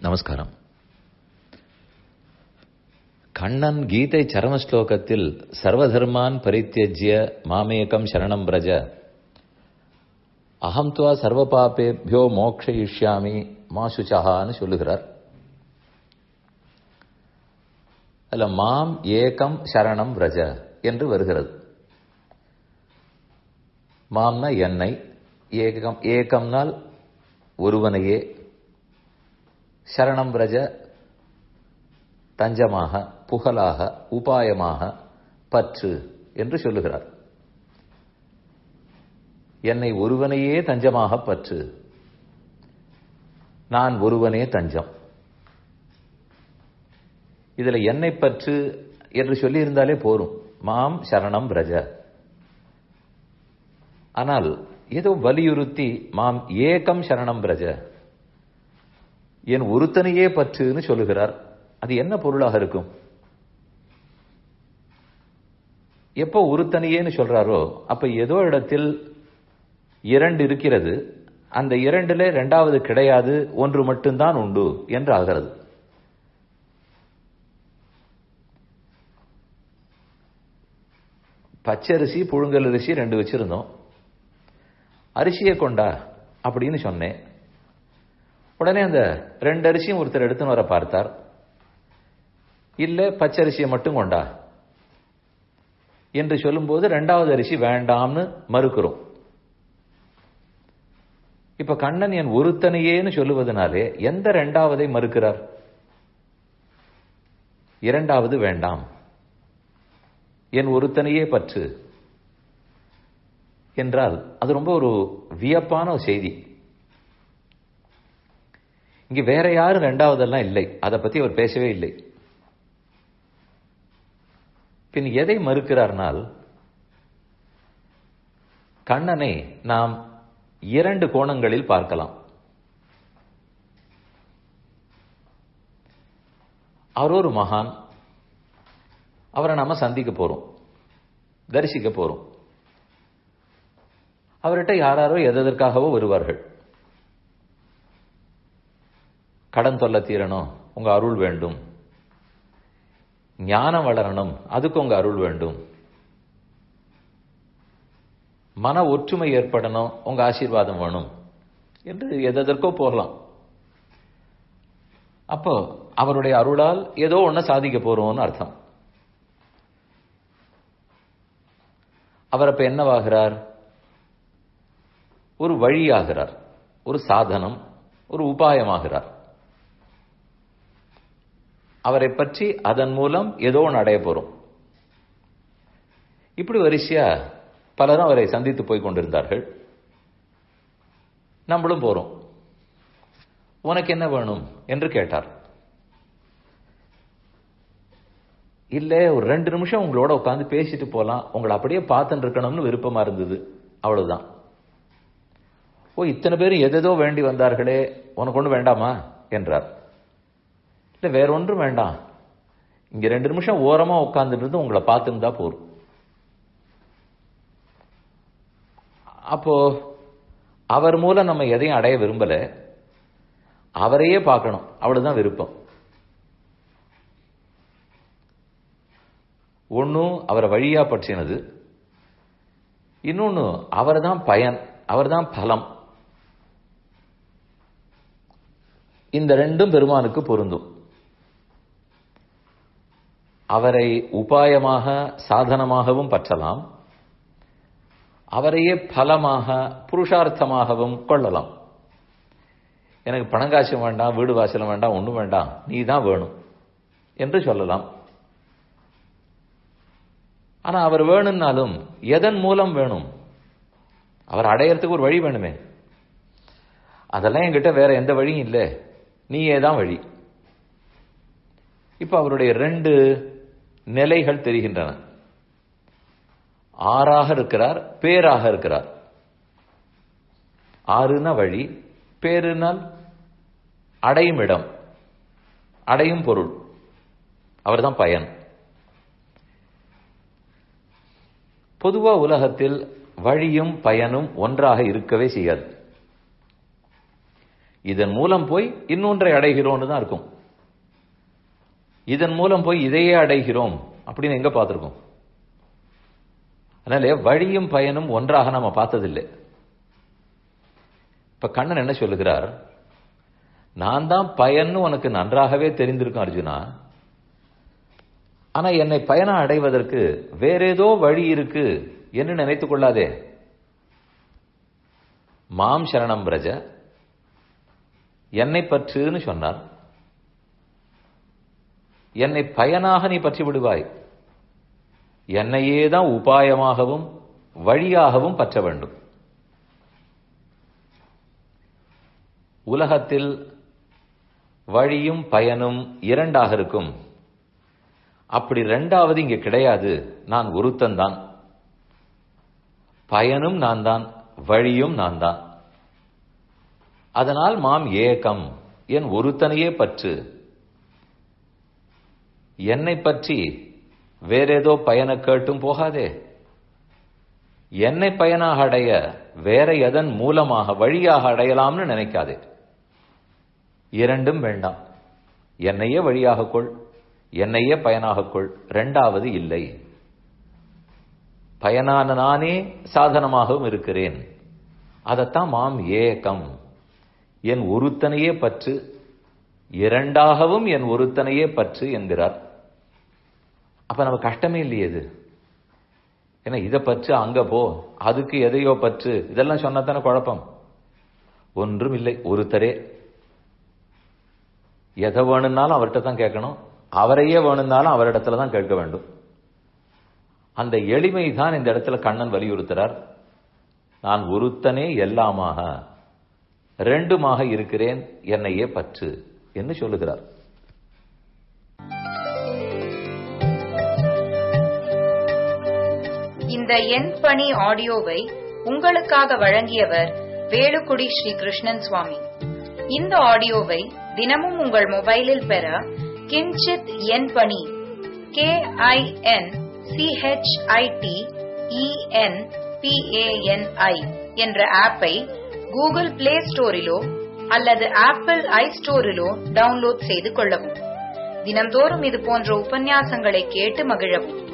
நமஸ்காரம் கண்ணன் கீதை சரம ஸ்லோகத்தில் சர்வதர்மான் பரித்தியஜ்ய மாமேகம் சரணம் பிரஜ அகம் துவா சர்வ பாபேபியோ மோக்ஷயிஷ்யாமி மாசுச்சகான்னு சொல்லுகிறார் அல்ல மாம் ஏகம் சரணம் பிரஜ என்று வருகிறது மாம்னா என்னை ஏகம் ஏகம்னால் ஒருவனையே சரணம் பிரஜ தஞ்சமாக புகழாக உபாயமாக பற்று என்று சொல்லுகிறார் என்னை ஒருவனையே தஞ்சமாக பற்று நான் ஒருவனே தஞ்சம் இதுல என்னை பற்று என்று சொல்லியிருந்தாலே போரும் மாம் சரணம் பிரஜ ஆனால் ஏதோ வலியுறுத்தி மாம் ஏகம் சரணம் பிரஜ என் ஒருத்தனையே பற்றுன்னு சொல்லுகிறார் அது என்ன பொருளாக இருக்கும் எப்போ ஒருத்தனையேன்னு சொல்றாரோ அப்ப ஏதோ இடத்தில் இரண்டு இருக்கிறது அந்த இரண்டுல இரண்டாவது கிடையாது ஒன்று மட்டும்தான் உண்டு என்று ஆகிறது பச்சரிசி புழுங்கல் அரிசி ரெண்டு வச்சிருந்தோம் அரிசியை கொண்டா அப்படின்னு சொன்னேன் உடனே அந்த ரெண்டு அரிசியும் ஒருத்தர் எடுத்துன்னு வர பார்த்தார் இல்ல பச்சரிசியை மட்டும் கொண்டா என்று சொல்லும்போது ரெண்டாவது அரிசி வேண்டாம்னு மறுக்கிறோம் இப்ப கண்ணன் என் ஒருத்தனையேன்னு சொல்லுவதனாலே எந்த ரெண்டாவதை மறுக்கிறார் இரண்டாவது வேண்டாம் என் ஒருத்தனையே பற்று என்றால் அது ரொம்ப ஒரு வியப்பான ஒரு செய்தி இங்க வேற யாரும் ரெண்டாவதெல்லாம் இல்லை அதை பத்தி அவர் பேசவே இல்லை பின் எதை மறுக்கிறார்னால் கண்ணனை நாம் இரண்டு கோணங்களில் பார்க்கலாம் அவர் ஒரு மகான் அவரை நாம சந்திக்க போறோம் தரிசிக்க போறோம் அவர்கிட்ட யாராரோ எதற்காகவோ வருவார்கள் கடன் தொல்லை தீரணும் உங்க அருள் வேண்டும் ஞானம் வளரணும் அதுக்கு உங்க அருள் வேண்டும் மன ஒற்றுமை ஏற்படணும் உங்க ஆசீர்வாதம் வேணும் என்று எதற்கோ போகலாம் அப்போ அவருடைய அருளால் ஏதோ ஒன்ன சாதிக்க போறோம்னு அர்த்தம் அவர் அப்ப என்னவாகிறார் ஒரு வழியாகிறார் ஒரு சாதனம் ஒரு உபாயமாகிறார் அவரை பற்றி அதன் மூலம் ஏதோ ஒன்று அடைய போறோம் இப்படி வரிசையா பலரும் அவரை சந்தித்து போய் கொண்டிருந்தார்கள் நம்மளும் போறோம் உனக்கு என்ன வேணும் என்று கேட்டார் இல்ல ஒரு ரெண்டு நிமிஷம் உங்களோட உட்காந்து பேசிட்டு போலாம் உங்களை அப்படியே பார்த்துட்டு இருக்கணும்னு விருப்பமா இருந்தது அவ்வளவுதான் ஓ இத்தனை பேரும் எதேதோ வேண்டி வந்தார்களே உனக்கு ஒன்று வேண்டாமா என்றார் இல்ல வேற ஒன்றும் வேண்டாம் இங்க ரெண்டு நிமிஷம் ஓரமா உட்கார்ந்துட்டு இருந்து உங்களை பார்த்துருந்தா போரும் அப்போ அவர் மூலம் நம்ம எதையும் அடைய விரும்பல அவரையே பார்க்கணும் அவ்வளவுதான் விருப்பம் ஒன்னும் அவரை வழியா பற்றினது இன்னொன்னு அவர் தான் பயன் அவர் தான் பலம் இந்த ரெண்டும் பெருமானுக்கு பொருந்தும் அவரை உபாயமாக சாதனமாகவும் பற்றலாம் அவரையே பலமாக புருஷார்த்தமாகவும் கொள்ளலாம் எனக்கு பணங்காசம் வேண்டாம் வீடு வாசலம் வேண்டாம் ஒன்றும் வேண்டாம் நீ தான் வேணும் என்று சொல்லலாம் ஆனா அவர் வேணும்னாலும் எதன் மூலம் வேணும் அவர் அடையறதுக்கு ஒரு வழி வேணுமே அதெல்லாம் என்கிட்ட வேற எந்த வழியும் இல்லை நீயே தான் வழி இப்ப அவருடைய ரெண்டு நிலைகள் தெரிகின்றன ஆறாக இருக்கிறார் பேராக இருக்கிறார் ஆறுனா வழி பேருனால் அடையும் இடம் அடையும் பொருள் அவர்தான் பயன் பொதுவா உலகத்தில் வழியும் பயனும் ஒன்றாக இருக்கவே செய்யாது இதன் மூலம் போய் இன்னொன்றை அடைகிறோம்னு தான் இருக்கும் இதன் மூலம் போய் இதையே அடைகிறோம் அப்படின்னு எங்க பார்த்திருக்கோம் அதனால வழியும் பயனும் ஒன்றாக நாம பார்த்ததில்லை இப்ப கண்ணன் என்ன சொல்லுகிறார் நான் தான் பயன்னு உனக்கு நன்றாகவே தெரிந்திருக்கும் அர்ஜுனா ஆனா என்னை பயணம் அடைவதற்கு வேற ஏதோ வழி இருக்கு என்று நினைத்துக் கொள்ளாதே மாம் சரணம் பிரஜ என்னை பற்றுன்னு சொன்னார் என்னை பயனாக நீ பற்றி விடுவாய் என்னையே தான் உபாயமாகவும் வழியாகவும் பற்ற வேண்டும் உலகத்தில் வழியும் பயனும் இரண்டாக இருக்கும் அப்படி ரெண்டாவது இங்க கிடையாது நான் ஒருத்தன்தான் பயனும் நான் தான் வழியும் நான் தான் அதனால் மாம் ஏகம் என் ஒருத்தனையே பற்று என்னை பற்றி வேறேதோ பயனை கேட்டும் போகாதே என்னை பயனாக அடைய வேற எதன் மூலமாக வழியாக அடையலாம்னு நினைக்காதே இரண்டும் வேண்டாம் என்னையே வழியாக கொள் என்னையே பயனாக கொள் ரெண்டாவது இல்லை பயனான நானே சாதனமாகவும் இருக்கிறேன் அதைத்தான் மாம் ஏகம் என் ஒருத்தனையே பற்று இரண்டாகவும் என் ஒருத்தனையே பற்று என்கிறார் அப்ப நம்ம கஷ்டமே இல்லையே இது ஏன்னா இதை பற்று அங்க போ அதுக்கு எதையோ பற்று இதெல்லாம் சொன்னதானே குழப்பம் ஒன்றும் இல்லை ஒருத்தரே எதை வேணும்னாலும் அவர்கிட்ட தான் கேட்கணும் அவரையே வேணும்னாலும் அவரிடத்துல தான் கேட்க வேண்டும் அந்த எளிமை தான் இந்த இடத்துல கண்ணன் வலியுறுத்துறார் நான் ஒருத்தனே எல்லாமாக ரெண்டுமாக இருக்கிறேன் என்னையே பற்று என்று சொல்லுகிறார் இந்த என் பணி ஆடியோவை உங்களுக்காக வழங்கியவர் வேலுக்குடி ஸ்ரீ கிருஷ்ணன் சுவாமி இந்த ஆடியோவை தினமும் உங்கள் மொபைலில் பெற கிஞ்சித் என் பணி கே ஐ என் சிஹெச்ஐடி இஎன் பிஏஎன்ஐ என்ற ஆப்பை கூகுள் பிளே ஸ்டோரிலோ அல்லது ஆப்பிள் ஐ ஸ்டோரிலோ டவுன்லோட் செய்து கொள்ளவும் தினம்தோறும் இது போன்ற உபன்யாசங்களை கேட்டு மகிழவும்